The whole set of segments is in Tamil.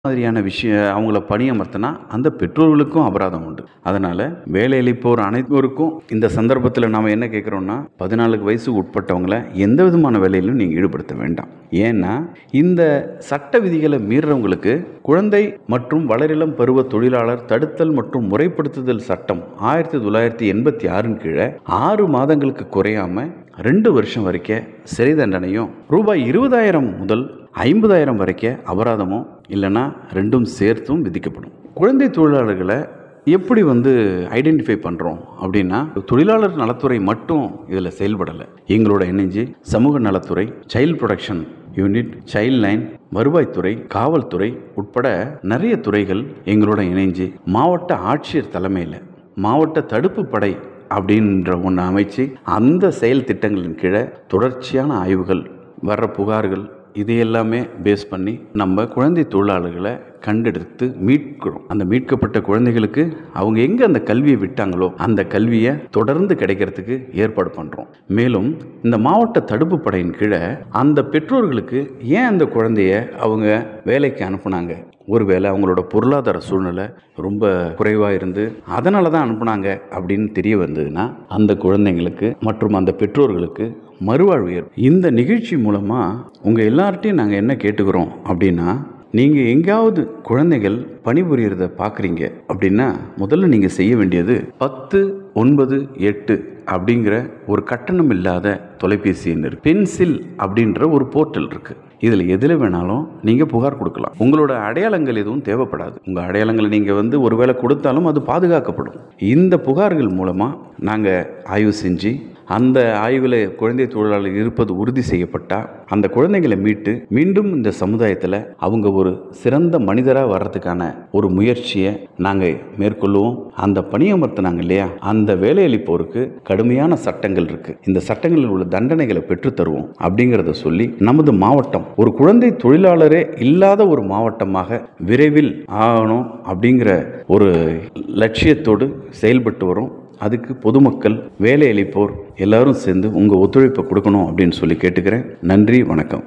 மாதிரியான விஷய அவங்கள பணியமர்த்தினா அந்த பெற்றோர்களுக்கும் அபராதம் உண்டு அதனால் வேலையளிப்போர் அனைவருக்கும் இந்த சந்தர்ப்பத்தில் நாம் என்ன கேட்குறோம்னா பதினாலு வயசுக்கு உட்பட்டவங்கள எந்த விதமான வேலையிலும் நீங்கள் ஈடுபடுத்த வேண்டாம் ஏன்னா இந்த சட்ட விதிகளை மீறுறவங்களுக்கு குழந்தை மற்றும் வளரிளம் பருவ தொழிலாளர் தடுத்தல் மற்றும் முறைப்படுத்துதல் சட்டம் ஆயிரத்தி தொள்ளாயிரத்தி எண்பத்தி ஆறின் கீழே ஆறு மாதங்களுக்கு குறையாம ரெண்டு வருஷம் வரைக்கும் சிறை தண்டனையும் ரூபாய் இருபதாயிரம் முதல் ஐம்பதாயிரம் வரைக்கும் அபராதமும் இல்லைன்னா ரெண்டும் சேர்த்தும் விதிக்கப்படும் குழந்தை தொழிலாளர்களை எப்படி வந்து ஐடென்டிஃபை பண்ணுறோம் அப்படின்னா தொழிலாளர் நலத்துறை மட்டும் இதில் செயல்படலை எங்களோட இணைஞ்சு சமூக நலத்துறை child protection unit child line வருவாய்த்துறை காவல்துறை உட்பட நிறைய துறைகள் எங்களோட இணைஞ்சு மாவட்ட ஆட்சியர் தலைமையில் மாவட்ட தடுப்பு படை அப்படின்ற ஒன்று அமைச்சு அந்த செயல் திட்டங்களின் கீழே தொடர்ச்சியான ஆய்வுகள் வர்ற புகார்கள் இது எல்லாமே பேஸ் பண்ணி நம்ம குழந்தை தொழிலாளர்களை கண்டெடுத்து மீட்கிறோம் அந்த மீட்கப்பட்ட குழந்தைகளுக்கு அவங்க எங்கே அந்த கல்வியை விட்டாங்களோ அந்த கல்வியை தொடர்ந்து கிடைக்கிறதுக்கு ஏற்பாடு பண்ணுறோம் மேலும் இந்த மாவட்ட தடுப்பு படையின் கீழே அந்த பெற்றோர்களுக்கு ஏன் அந்த குழந்தைய அவங்க வேலைக்கு அனுப்புனாங்க ஒருவேளை அவங்களோட பொருளாதார சூழ்நிலை ரொம்ப குறைவாக இருந்து அதனால தான் அனுப்புனாங்க அப்படின்னு தெரிய வந்ததுன்னா அந்த குழந்தைங்களுக்கு மற்றும் அந்த பெற்றோர்களுக்கு மறுவாழ்வு ஏற்படும் இந்த நிகழ்ச்சி மூலமாக உங்கள் எல்லார்ட்டையும் நாங்கள் என்ன கேட்டுக்கிறோம் அப்படின்னா நீங்கள் எங்கேயாவது குழந்தைகள் பணிபுரியறத பார்க்குறீங்க அப்படின்னா முதல்ல நீங்கள் செய்ய வேண்டியது பத்து ஒன்பது எட்டு அப்படிங்கிற ஒரு கட்டணம் இல்லாத தொலைபேசி எண் இருக்கு பென்சில் அப்படின்ற ஒரு போர்ட்டல் இருக்கு இதில் எதில் வேணாலும் நீங்கள் புகார் கொடுக்கலாம் உங்களோட அடையாளங்கள் எதுவும் தேவைப்படாது உங்கள் அடையாளங்களை நீங்கள் வந்து ஒருவேளை கொடுத்தாலும் அது பாதுகாக்கப்படும் இந்த புகார்கள் மூலமாக நாங்கள் ஆய்வு செஞ்சு அந்த ஆய்வில் குழந்தை தொழிலாளர் இருப்பது உறுதி செய்யப்பட்டால் அந்த குழந்தைகளை மீட்டு மீண்டும் இந்த சமுதாயத்தில் அவங்க ஒரு சிறந்த மனிதராக வர்றதுக்கான ஒரு முயற்சியை நாங்கள் மேற்கொள்ளுவோம் அந்த பணியமர்த்தினாங்க இல்லையா அந்த வேலையளிப்போருக்கு கடுமையான சட்டங்கள் இருக்கு இந்த சட்டங்களில் உள்ள தண்டனைகளை பெற்றுத் தருவோம் அப்படிங்கிறத சொல்லி நமது மாவட்டம் ஒரு குழந்தை தொழிலாளரே இல்லாத ஒரு மாவட்டமாக விரைவில் ஆகணும் அப்படிங்கிற ஒரு லட்சியத்தோடு செயல்பட்டு வரும் அதுக்கு பொதுமக்கள் வேலையளிப்போர் எல்லாரும் சேர்ந்து உங்கள் ஒத்துழைப்பை கொடுக்கணும் அப்படின்னு சொல்லி கேட்டுக்கிறேன் நன்றி வணக்கம்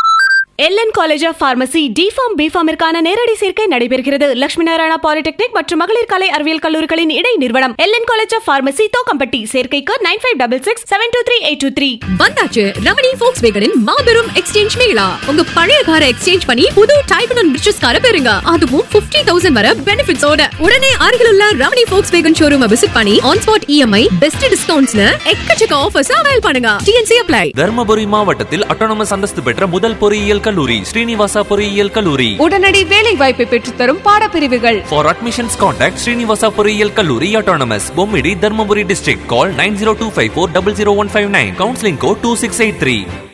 LN college of pharmacy D Pharm பிஃபார்மிற்கான நேரடி சேர்க்கை நடைபெறுகிறது லட்சுமி நாராயணா பாலிடெக்னிக் மற்றும் மகளிர் கலை அறிவியல் கல்லூரிகளின் இடை நிறுவனம் LN college of pharmacy Thokkampatti சேர்க்கைக்கு nine five double six seven two three eight two three வந்தாச்சு ரமணி ஃபோக்ஸ் வேகனின் மாபெரும் எக்ஸ்சேஞ்ச் மேளா உங்க பழைய காரை எக்ஸ்சேஞ்ச் பண்ணி புது டைப் அண்ட் ரிச்சஸ் காரை பெறுங்க அதுவும் 50000 தௌசண்ட் வர பெனிஃபிட்ஸோட உடனே அருகில் உள்ள Ramani Volkswagen showroom visit பண்ணி ஆன் ஸ்பாட் இஎம்ஐ பெஸ்ட் டிஸ்கவுண்ட்ஸ்ல எக்கச்சக்க ஆஃபர்ஸ் அவைல் பண்ணுங்க டிஎன்சி அப்ளை தர்மபுரி மாவட்டத்தில் அட்டானமஸ் அந்தஸ்து பெற்ற முதல் பொறியியல் கல்லூரி ஸ்ரீனிவாசா பொறியியல் கல்லூரி உடனடி வேலை வாய்ப்பை பெற்றுத்தரும் பாடப்பிரிவுகள் For admissions contact Srinivasa பொறியியல் கல்லூரி autonomous Bommidi Dharmapuri district call 9025400159 counseling code 2683